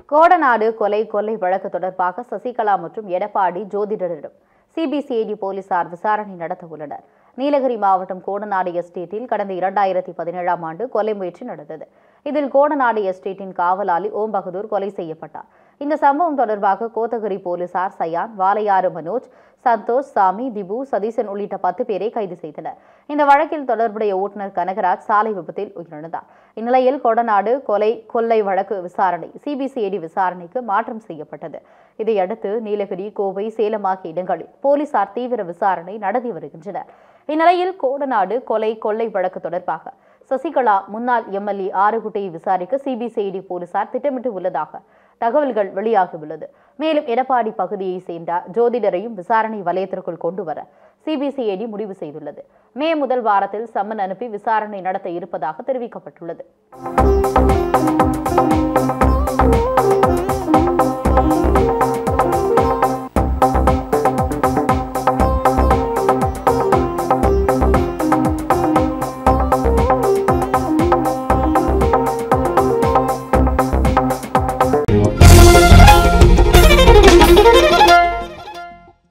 கோடநாடு கொலை கொள்ளை வழக்கு தொடர்பாக சசிகலா மற்றும் எடப்பாடி ஜோதிடரிடம் சிபிசிஐடி போலீசார் விசாரணை நடத்த உள்ளனர் நீலகிரி மாவட்டம் கோடநாடு எஸ்டேட்டில் கடந்த இரண்டாயிரத்தி பதினேழாம் ஆண்டு கொலை முயற்சி நடந்தது இதில் கோடநாடு எஸ்டேட்டின் காவலாளி ஓம் பகதூர் கொலை செய்யப்பட்டார் இந்த சம்பவம் தொடர்பாக கோத்தகிரி போலீசார் சயான் வாலையாறு மனோஜ் சந்தோஷ் சாமி திபு சதீசன் உள்ளிட்ட பத்து பேரை கைது செய்தனர் இந்த வழக்கில் தொடர்புடைய ஓட்டுநர் கனகராஜ் சாலை விபத்தில் உயிரிழந்தார் இந்நிலையில் கொடநாடு கொலை கொள்ளை வழக்கு விசாரணை சிபிசிஐடி விசாரணைக்கு மாற்றம் செய்யப்பட்டது இதையடுத்து நீலகிரி கோவை சேலம் ஆகிய இடங்களில் போலீசார் தீவிர விசாரணை நடத்தி வருகின்றனர் இந்நிலையில் கோடநாடு கொலை கொள்ளை வழக்கு தொடர்பாக சசிகலா முன்னாள் எம்எல்ஏ ஆறுகுட்டையை விசாரிக்க சிபிசிஐடி போலீசார் திட்டமிட்டு உள்ளதாக தகவல்கள் வெளியாகியுள்ளது மேலும் எடப்பாடி பகுதியை சேர்ந்த ஜோதிடரையும் விசாரணை வலயத்திற்குள் கொண்டு வர சிபிசிஐடி முடிவு செய்துள்ளது மே முதல் வாரத்தில் சம்மன் அனுப்பி விசாரணை நடத்த இருப்பதாக தெரிவிக்கப்பட்டுள்ளது